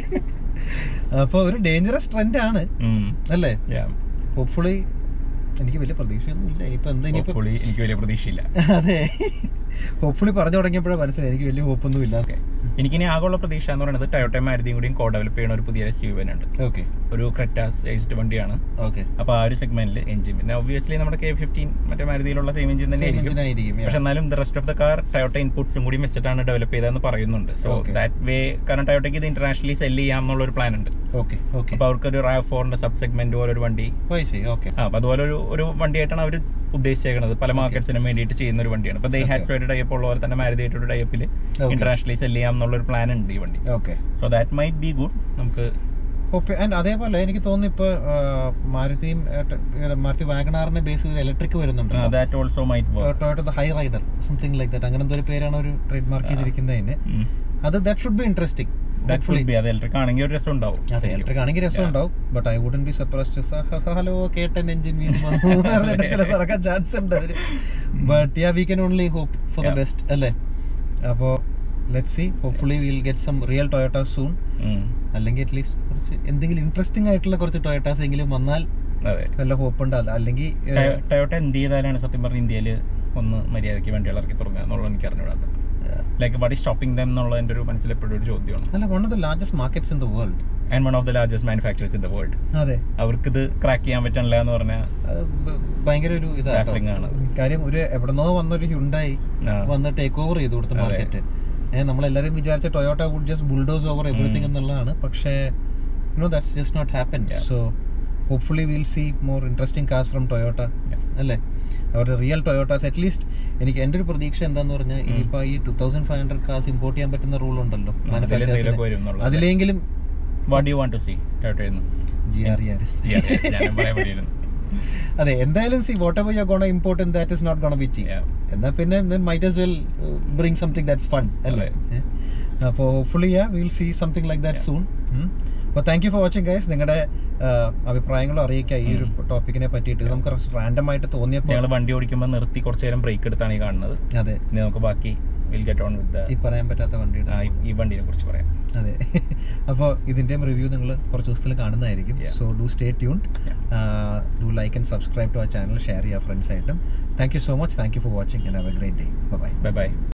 അപ്പൊ ഒരു ഡേഞ്ചറസ് ട്രെൻഡ് ആണ് ഉം. അല്ലേ Yeah. ഹോപ്പ്ഫുള്ളി എനിക്ക് വലിയ പ്രതീക്ഷയൊന്നും ഇല്ല ഇനിയിപ്പോ എന്താ ഇനിയിപ്പോ Hopefully എനിക്ക് വലിയ പ്രതീക്ഷയില്ല അതെ ഹോപ്പ്ഫുള്ളി പറഞ്ഞു തുടങ്ങിയപ്പോഴാണ് മനസ്സിലായി എനിക്ക് വലിയ ഹോപ്പൊന്നും ഇല്ല ഓക്കെ എനിക്കിനി ആകെയുള്ള പ്രതീക്ഷ എന്ന് പറയുന്നത് ടയോട്ട മാരുതിയും കൂടിയും കോ ഡെവലപ്പ് ചെയ്യുന്ന ഒരു പുതിയ എസ് യു ഉണ്ട് ഓക്കെ ഒരു ക്രെറ്റ സൈസ്ഡ് വണ്ടിയാണ് ഓക്കെ അപ്പൊ ആ ഒരു സെഗ്മെന്റിൽ എഞ്ചിൻ പിന്നെ ഒബ്വിയസ്ലി നമ്മുടെ കെ ഫിഫ്റ്റീൻ മറ്റേ മാരുതിയിലുള്ള സെയിം എഞ്ചിൻ തന്നെ ആയിരിക്കും ആയിരിക്കും പക്ഷെ എന്നാലും the rest of the car Toyota ഇൻപുട്സും കൂടി വെച്ചിട്ടാണ് ഡെവലപ്പ് ചെയ്തതെന്ന് പറയുന്നുണ്ട് സോ Okay. ദാറ്റ് വേ കാരണം ടയോട്ടയ്ക്ക് ഇത് ഇന്റർനാഷണലി സെല് ചെയ്യാം എന്നുള്ള ഒരു പ്ലാൻ ഉണ്ട് ഓക്കെ ഓക്കെ അപ്പൊ അവർക്ക് ഒരു റാവ് ഫോറിന്റെ സബ് സെഗ്മെന്റ് പോലെ ഒരു വണ്ടി പൈസ ഓക്കെ ആ, അപ്പൊ അതുപോലെ ഒരു ഒരു വണ്ടിയായിട്ടാണ് അവർ ഉദ്ദേശിച്ചേക്കുന്നത് പല മാർക്കറ്റ്സിനും വേണ്ടിയിട്ട് ചെയ്യുന്ന ഒരു വണ്ടിയാണ് ഇപ്പൊ ദേ Okay. ഹാസ് ഒരു ഡയപ്പ് ഉള്ള പോലെ തന്നെ മാരുതി ആയിട്ടൊരു ഡയപ്പിൽ Okay. ഇന്റർനാഷണലി സെല് ചെയ്യാം എന്നുള്ള ഒരു പ്ലാൻ ഉണ്ട് ഈ വണ്ടി okay so that might be good നമുക്ക് ഓക്കെ ആൻഡ് അതേപോലെ എനിക്ക് തോന്നുന്നു ഇപ്പൊ ആ, മാരുതിയും ആ, ടെ- ഏ, മാരുതി വാഗണാറിന്റെ ബേസ് ചെയ്ത് ഇലക്ട്രിക് വരുന്നുണ്ട് that also might work Toyota Hyryder something like that അങ്ങനെ എന്തോ ഒരു പേരാണ് ഒരു ട്രേഡ് മാർക്ക് ചെയ്തിരിക്കുന്നതിന് അത് that should be interesting that should be അത് ഇലക്ട്രിക് ആണെങ്കിൽ ഒരു രസം ഉണ്ടാവും അതെ ഇലക്ട്രിക് ആണെങ്കിൽ രസം ഉണ്ടാവും but I wouldn't be surprised hello കേട്ടൻ എഞ്ചിൻ വീണ്ടും വന്നു പറഞ്ഞിട്ട് ചില പറക്കാൻ ചാൻസ് ഉണ്ട് അവര് but yeah we can only hope for the Yeah. Best അല്ലേ അപ്പോ let see hopefully will get some real Toyota soon ഉം. അല്ലെങ്കിൽ അറ്റ്ലീസ്റ്റ് കുറച്ച് എന്തെങ്കിലും ഇൻട്രസ്റ്റിംഗ് ആയിട്ടുള്ള കുറച്ച് ടൊയറ്റാസ് എങ്കിലും വന്നാൽ അതെ വല്ല ഹോപ്പ് ഉണ്ട് അത് അല്ലെങ്കിൽ ഏഹ്, ടൊയോട്ട എന്ത് ചെയ്താലാണ് സത്യം പറഞ്ഞ ഇന്ത്യയിൽ ഒന്ന് മര്യാദയ്ക്ക് വണ്ടികൾ ഇറക്കി തുടങ്ങുക എന്നുള്ളത് എനിക്ക് അറിഞ്ഞൂടാത്ത ലൈക്ക് വാട്ട് ഈ സ്റ്റോപ്പിംഗ് ദം എന്നുള്ളതിന്റെ ഒരു മനസ്സിൽ എപ്പോഴും ഒരു ചോദ്യമാണ് അല്ല one of the largest markets in the world and one of the largest manufacturers in the world അതെ അവർക്ക് ഇത് ക്രാക്ക് ചെയ്യാൻ പറ്റണില്ല എന്ന് പറഞ്ഞാൽ അത് ഭ- ഭയങ്കര ഒരു ഇതാണ് Baffling ആണ് അത്. കാര്യം ഒരു എവിടെന്നോ വന്നൊരു ഹ്യുണ്ടായി വന്ന് ടേക്ക് ഓവർ ചെയ്തു കൊടുത്ത അതെ. മാർക്കറ്റ് ഏഹ് നമ്മളെല്ലാരും വിചാരിച്ച Toyota would just bulldoze over everything എന്നുള്ളതാണ് പക്ഷേ no that's just not happen Yeah. So hopefully will see more interesting cars from Toyota അല്ലേ അവരുടെ റിയൽ ടൊയോട്ടാസ് അറ്റ്ലീസ്റ്റ് എനിക്ക് എൻ്റെ ഒരു പ്രതീക്ഷ എന്താന്ന് പറഞ്ഞാൽ ഇനിയിപ്പോൾ ഈ two thousand five hundred cars import ചെയ്യാൻ പറ്റുന്ന റൂൾ ഉണ്ടല്ലോ എന്തെങ്കിലുമൊക്കെ വരും മാനുഫാക്ചേഴ്സിന് എന്നുള്ളത് അതിലെങ്കിലും what you want to see ടൊയോട്ടയിൽ ജി ആർ യാരിസ് ഞാൻ പറയാൻ വേണ്ടിയിരുന്നു അതെ എന്തായാലും see whatever you gonna import that is not gonna be cheap Yeah. എന്നാ പിന്നെ might as well bring something that's fun അല്ലേ അപ്പോൾ hopefully yeah will see something like that soon അപ്പോൾ thank you for watching guys നിങ്ങളുടെ അഭിപ്രായങ്ങളും അറിയിക്കുക ഈ ഒരു ടോപ്പിക്കിനെ പറ്റിയിട്ട് ഇത് നമുക്ക് റാൻഡം ആയിട്ട് തോന്നിയപ്പോൾ ഞങ്ങൾ വണ്ടി ഓടിക്കുമ്പോൾ നിർത്തി കുറച്ച് നേരം ബ്രേക്ക് എടുത്താണ് ഈ കാണുന്നത് അതെ ഇനി നമുക്ക് ബാക്കി വിൽ ഗെറ്റ് ഓൺ വിത്ത് ഈ പറയാൻ പറ്റാത്ത വണ്ടിയുടെ ഈ വണ്ടിനെ കുറിച്ച് പറയാം അതെ അപ്പോൾ ഇതിൻ്റെയും റിവ്യൂ നിങ്ങൾ കുറച്ച് ദിവസത്തിൽ കാണുന്നതായിരിക്കും Yeah. So do stay tune do like and subscribe to our channel share ചെയ്യുക ഫ്രണ്ട്സ് ആയിട്ടും thank you so much thank you for watching and have a great day bye bye by